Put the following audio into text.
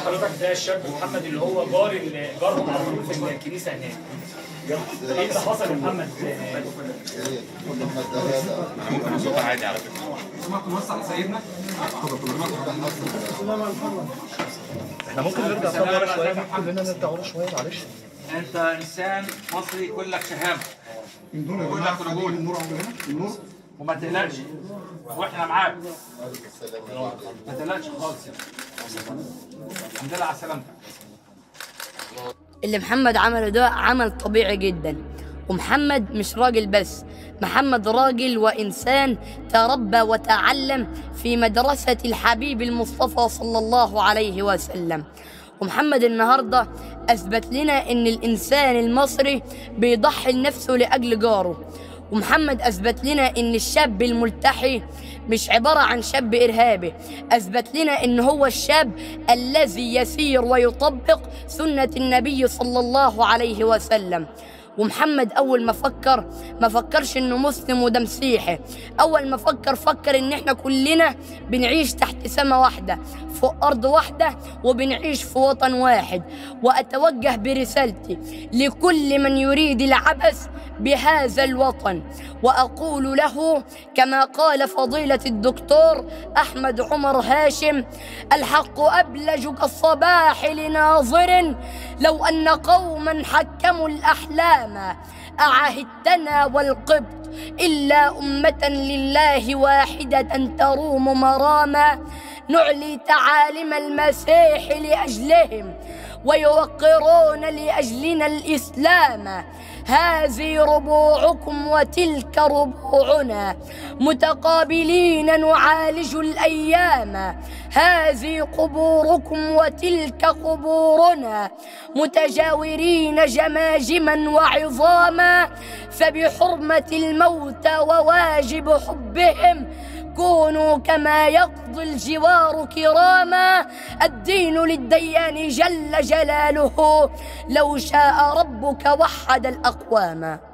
حضرتك ده الشاب محمد اللي هو جار ال- جارهم على طول في الكنيسه هناك ايه اللي حصل يا محمد؟ انا ممكن اصوتها عادي على فكره سمعت موسع لسيدنا احنا ممكن نرجع طب ورا شويه ممكن كلنا نرجع ورا شويه معلش انت انسان مصري كلك شهامه كلك رجول النور هنا النور وما تقلقش واحنا معاك ما تقلقش خالص يعني الحمد لله على سلامتك اللي محمد عمله ده عمل طبيعي جدا ومحمد مش راجل بس محمد راجل وإنسان تربى وتعلم في مدرسة الحبيب المصطفى صلى الله عليه وسلم ومحمد النهاردة أثبت لنا إن الإنسان المصري بيضحي لنفسه لأجل جاره ومحمد أثبت لنا إن الشاب الملتحي مش عبارة عن شاب إرهابي أثبت لنا إن هو الشاب الذي يسير ويطبق سنة النبي صلى الله عليه وسلم ومحمد أول ما فكر ما فكرش إنه مسلم وده مسيحي أول ما فكر فكر إن إحنا كلنا بنعيش تحت سما واحدة فوق أرض واحدة وبنعيش في وطن واحد وأتوجه برسالتي لكل من يريد العبث بهذا الوطن وأقول له كما قال فضيلة الدكتور أحمد عمر هاشم الحق أبلج كالصباح لناظر لو أن قوما حكموا الأحلام أعهدتنا والقبط إلا أمة لله واحدة تروم مراما نعلي تعاليم المسيح لأجلهم ويوقرون لأجلنا الإسلام هذه ربوعكم وتلك ربوعنا متقابلين نعالج الأيام هذه قبوركم وتلك قبورنا متجاورين جماجما وعظاما فبحرمة الموتى وواجب حبهم كونوا كما يقضي الجوار كراما الدين للديان جل جلاله لو شاء ربك وحد الأقوام